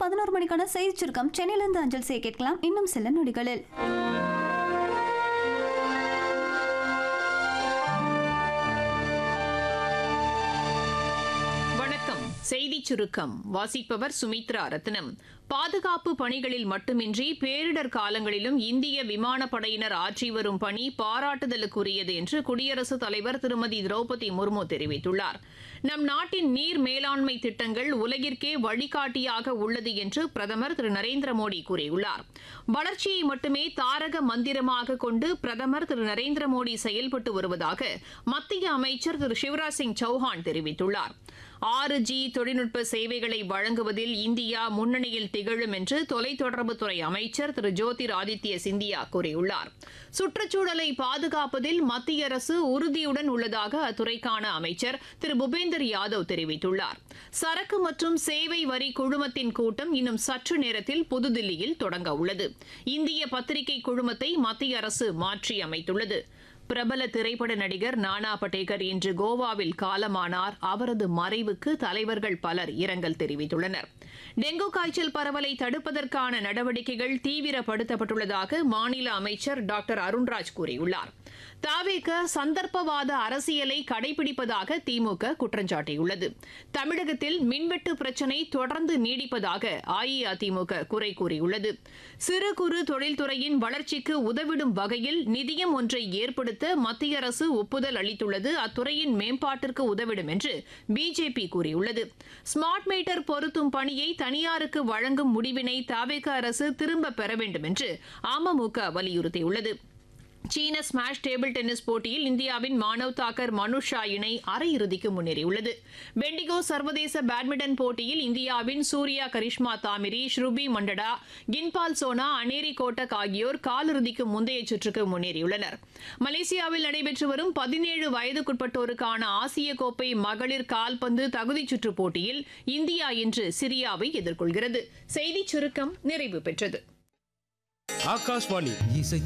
பதினோரு மணிக்கான செய்தி சுருக்கம் சென்னையிலிருந்து அஞ்சல் செய்ய கேட்கலாம் இன்னும் சில நொடிகளில் வணக்கம் செய்தி சுருக்கம் வாசிப்பவர் சுமித்ரா ரத்னம் பாதுகாப்பு பணிகளில் மட்டுமின்றி பேரிடர் காலங்களிலும் இந்திய விமானப்படையினர் ஆற்றி வரும் பணி பாராட்டுதலுக்குரியது என்று குடியரசுத் தலைவர் திருமதி திரௌபதி முர்மு தெரிவித்துள்ளார் நம் நாட்டின் நீர் மேலாண்மை திட்டங்கள் உலகிற்கே வழிகாட்டியாக உள்ளது என்று பிரதமர் திரு நரேந்திர மோடி கூறியுள்ளார் வளர்ச்சியை மட்டுமே தாரக மந்திரமாக கொண்டு பிரதமர் திரு நரேந்திர மோடி செயல்பட்டு வருவதாக மத்திய அமைச்சர் திரு சிவராஜ் சிங் சௌஹான் தெரிவித்துள்ளார் ஆறு ஜி தொழில்நுட்ப சேவைகளை வழங்குவதில் இந்தியா முன்னணியில் திகழும் என்று தொலைத்தொடர்புத்துறை அமைச்சர் திரு ஜோதிர் ஆதித்ய சிந்தியா கூறியுள்ளார் சுற்றுச்சூழலை பாதுகாப்பதில் மத்திய அரசு உறுதியுடன் உள்ளதாக அத்துறைக்கான அமைச்சர் திரு பூபேந்தர் யாதவ் தெரிவித்துள்ளார் சரக்கு மற்றும் சேவை வரி குழுமத்தின் கூட்டம் இன்னும் சற்று நேரத்தில் புதுதில்லியில் தொடங்க உள்ளது இந்திய பத்திரிகை குழுமத்தை மத்திய அரசு மாற்றி அமைத்துள்ளது பிரபல திரைப்பட நடிகர் நானா படேகர் இன்று கோவாவில் காலமானார் அவரது மறைவுக்கு தலைவர்கள் பலர் இரங்கல் தெரிவித்துள்ளனர் டெங்கு காய்ச்சல் பரவலை தடுப்பதற்கான நடவடிக்கைகள் தீவிரப்படுத்தப்பட்டுள்ளதாக மாநில அமைச்சர் டாக்டர் அருண்ராஜ் கூறியுள்ளார் தாவேக சந்தர்ப்பவாத அரசியலை கடைபிடிப்பதாக திமுக குற்றஞ்சாட்டியுள்ளது தமிழகத்தில் மின்வெட்டு பிரச்சினை தொடர்ந்து நீடிப்பதாக அஇஅதிமுக குறை கூறியுள்ளது சிறு குறு தொழில்துறையின் வளர்ச்சிக்கு உதவிடும் வகையில் நிதியம் ஒன்றை ஏற்படுத்த மத்திய அரசு ஒப்புதல் அளித்துள்ளது அத்துறையின் மேம்பாட்டிற்கு உதவிடும் என்று பிஜேபி கூறியுள்ளது ஸ்மார்ட் மீட்டர் பொருத்தும் பணியை தனியாருக்கு வழங்கும் முடிவினை தாவேக அரசு திரும்ப பெற வேண்டும் என்று அமமுக வலியுறுத்தியுள்ளது சீன ஸ்மாஷ் டேபிள் டென்னிஸ் போட்டியில் இந்தியாவின் மானவ் தாக்கர் மனுஷா இணை அரையிறுதிக்கு முன்னேறியுள்ளது பெண்டிகோ சர்வதேச பேட்மிண்டன் போட்டியில் இந்தியாவின் சூர்யா கரிஷ்மா தாமிரி ஸ்ருபி மண்டடா கின்பால் சோனா அனேரி கோட்டக் ஆகியோர் காலிறுதிக்கு முந்தைய சுற்றுக்கு முன்னேறியுள்ளனர் மலேசியாவில் நடைபெற்று வரும் பதினேழு வயதுக்குட்பட்டோருக்கான ஆசிய கோப்பை மகளிர் கால்பந்து தகுதிச் சுற்றுப் போட்டியில் இந்தியா இன்று சிரியாவை எதிர்கொள்கிறது செய்திச் சுருக்கம் நிறைவு பெற்றது ஆகாஷ்வாணி இசை